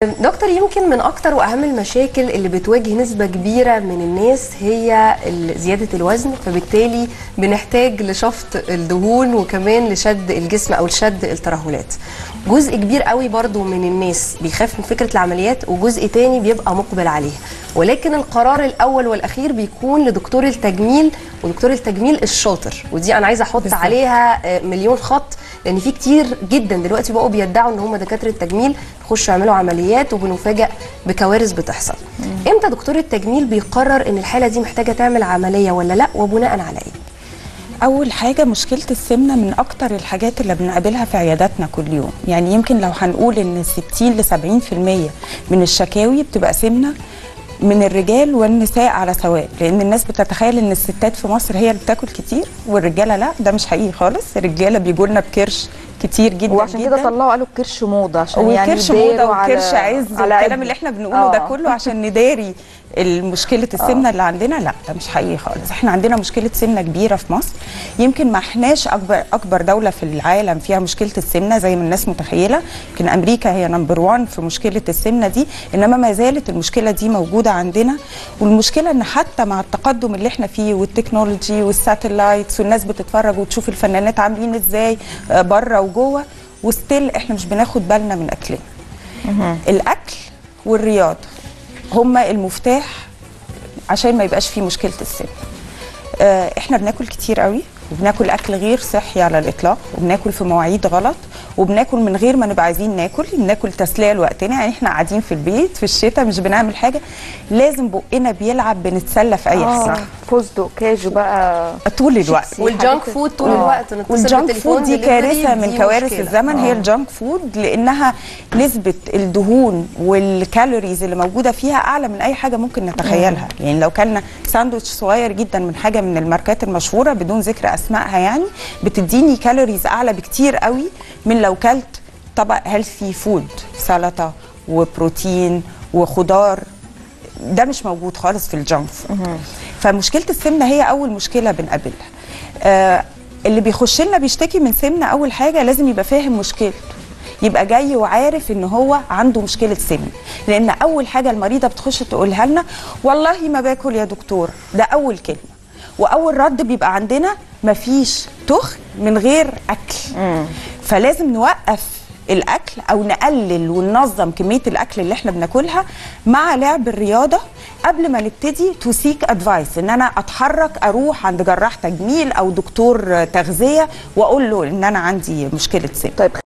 دكتور يمكن من اكتر واهم المشاكل اللي بتواجه نسبه كبيره من الناس هي ال- زياده الوزن فبالتالي بنحتاج لشفط الدهون وكمان لشد الجسم او لشد الترهلات جزء كبير قوي برضو من الناس بيخاف من فكره العمليات وجزء تاني بيبقى مقبل عليها ولكن القرار الاول والاخير بيكون لدكتور التجميل ودكتور التجميل الشاطر ودي انا عايزه احط عليها آه، مليون خط لان في كتير جدا دلوقتي بقوا بيدعوا ان هم دكاتره تجميل يخشوا يعملوا عمليات وبنفاجئ بكوارث بتحصل امتى دكتور التجميل بيقرر ان الحاله دي محتاجه تعمل عمليه ولا لا وبناء على ايه اول حاجه مشكله السمنه من اكتر الحاجات اللي بنقابلها في عياداتنا كل يوم يعني يمكن لو هنقول ان 60 ل 70% من الشكاوي بتبقى سمنه من الرجال والنساء على سواء لان الناس بتتخيل ان الستات في مصر هي اللي بتاكل كتير والرجاله لا ده مش حقيقي خالص الرجاله بيجوا لنا بكرش كتير جدا وعشان جدا كده طلعوا قالوا الكرش موضه عشان يعني وكرش موضه يداروا على- وكرش عز على والكلام عيب. اللي احنا بنقوله ده آه. كله عشان نداري المشكله السمنه اللي عندنا لا ده مش حقيقي خالص احنا عندنا مشكله سمنه كبيره في مصر يمكن ما احناش اكبر اكبر دوله في العالم فيها مشكله السمنه زي ما الناس متخيله يمكن امريكا هي نمبر 1 في مشكله السمنه دي انما ما زالت المشكله دي موجوده عندنا والمشكله ان حتى مع التقدم اللي احنا فيه والتكنولوجي والساتلايتس والناس بتتفرج وتشوف الفنانات عاملين ازاي آه، بره وجوه وستيل احنا مش بناخد بالنا من اكلنا الاكل والرياضه هما المفتاح عشان ما يبقاش فيه مشكله السن آه، احنا بناكل كتير قوي وبناكل اكل غير صحي على الاطلاق وبناكل في مواعيد غلط وبناكل من غير ما نبقى عايزين ناكل بناكل تسليه لوقتنا يعني احنا قاعدين في البيت في الشتاء مش بنعمل حاجه لازم بقنا بيلعب بنتسلى في اي اه حاجه فستق كاجو بقى طول الوقت شيبسي. والجانك حاجات- فود طول آه. الوقت نتصل والجانك بالتليفون فود دي delivery، كارثه من دي كوارث مشكلة. الزمن هي آه. الجانك فود لانها نسبه الدهون والكالوريز اللي موجوده فيها اعلى من اي حاجه ممكن نتخيلها يعني لو كلنا ساندوتش صغير جدا من حاجه من الماركات المشهوره بدون ذكر اسمائها يعني بتديني كالوريز اعلى بكتير قوي من لو كلت طبق هيلثي فود سلطه وبروتين وخضار ده مش موجود خالص في الجانك فود فمشكله السمنه هي اول مشكله بنقابلها آه اللي بيخش لنا بيشتكي من سمنه اول حاجه لازم يبقى فاهم مشكلته يبقى جاي وعارف ان هو عنده مشكله سمنه لان اول حاجه المريضه بتخش تقولها لنا والله ما باكل يا دكتور ده اول كلمه واول رد بيبقى عندنا مفيش تخن من غير اكل فلازم نوقف الاكل او نقلل وننظم كميه الاكل اللي احنا بناكلها مع لعب الرياضه قبل ما نبتدي تو سيك ادفايس ان انا اتحرك اروح عند جراح تجميل او دكتور تغذيه واقول له ان انا عندي مشكله سمنه طيب